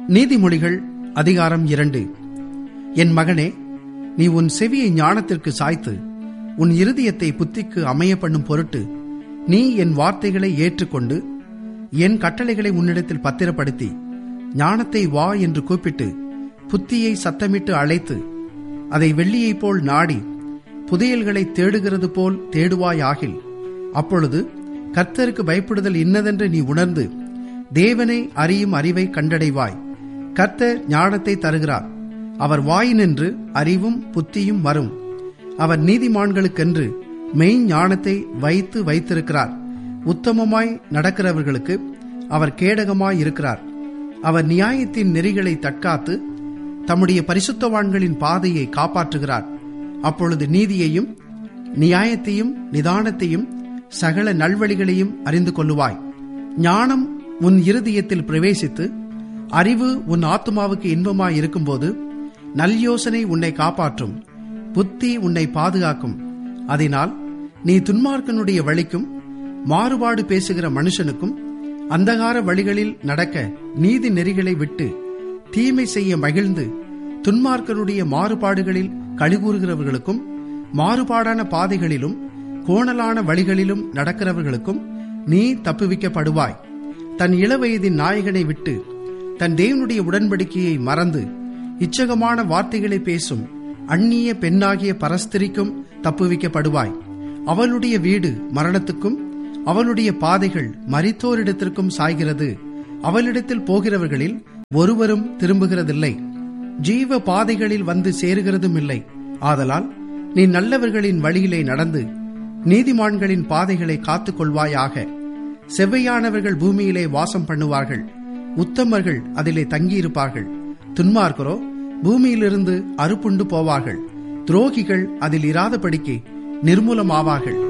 நீதிமொழிகள் அதிகாரம் இரண்டு என் மகனே நீ உன் செவியை ஞானத்திற்கு சாய்த்து உன் இருதயத்தை புத்திக்கு அமைய பண்ணும் பொருட்டு நீ என் வார்த்தைகளை ஏற்றுக்கொண்டு என் கட்டளைகளை உன்னிடத்தில் பத்திரப்படுத்தி ஞானத்தை வா என்று கூப்பிட்டு புத்தியை சத்தமிட்டு அழைத்து அதை வெள்ளியைப் போல் நாடி புதையல்களை தேடுகிறது போல் தேடுவாயாகில் அப்பொழுது கர்த்தருக்கு பயப்படுதல் இன்னதென்று நீ உணர்ந்து தேவனை அறியும் அறிவை கண்டடைவாய் கர்த்தர் ஞானத்தை தருகிறார் அவர் வாயினின்று அறிவும் புத்தியும் வரும் அவர் நீதிமான்களுக்கென்று மெய் ஞானத்தை வைத்து வைத்திருக்கிறார் உத்தமமாய் நடக்கிறவர்களுக்கு அவர் கேடகமாய் இருக்கிறார் அவர் நியாயத்தின் நெறிகளை தற்காத்து தம்முடைய பரிசுத்தவான்களின் பாதையை காப்பாற்றுகிறார் அப்பொழுது நீதியையும் நியாயத்தையும் நிதானத்தையும் சகல நல்வழிகளையும் அறிந்து கொள்ளுவாய் ஞானம் உன் இருதயத்தில் பிரவேசித்து அறிவு உன் ஆத்மாவுக்கு இன்பமாய் இருக்கும்போது நல்யோசனை உன்னை காப்பாற்றும் புத்தி உன்னை பாதுகாக்கும் அதனால் நீ துன்மார்க்கனுடைய வழிக்கும் மாறுபாடு பேசுகிற மனுஷனுக்கும் அந்தகார வழிகளில் நடக்க நீதி நெறிகளை விட்டு தீமை செய்ய மகிழ்ந்து துன்மார்க்கனுடைய மாறுபாடுகளில் கழிகூறுகிறவர்களுக்கும் மாறுபாடான பாதைகளிலும் கோணலான வழிகளிலும் நடக்கிறவர்களுக்கும் நீ தப்புவிக்கப்படுவாய் தன் இளவயதின் நாயகனை விட்டு தன் தேவனுடைய உடன்படிக்கையை மறந்து இச்சகமான வார்த்தைகளை பேசும் அந்நிய பெண்ணாகிய பரஸ்திரிக்கும் தப்புவிக்கப்படுவாய் அவளுடைய வீடு மரணத்துக்கும் அவளுடைய பாதைகள் மரித்தோரிடத்திற்கும் சாய்கிறது அவளிடத்தில் போகிறவர்களில் ஒருவரும் திரும்புகிறதில்லை ஜீவ பாதைகளில் வந்து சேருகிறதும் இல்லை ஆதலால் நீ நல்லவர்களின் வழியிலே நடந்து நீதிமான்களின் பாதைகளை காத்துக் கொள்வாயாக செவ்வையானவர்கள் பூமியிலே வாசம் பண்ணுவார்கள் உத்தமர்கள் அதிலே தங்கியிருப்பார்கள் துன்மார்க்கரோ பூமியிலிருந்து அறுப்புண்டு போவார்கள் துரோகிகள் அதில் இராதபடிக்கு நிர்மூலமாவார்கள்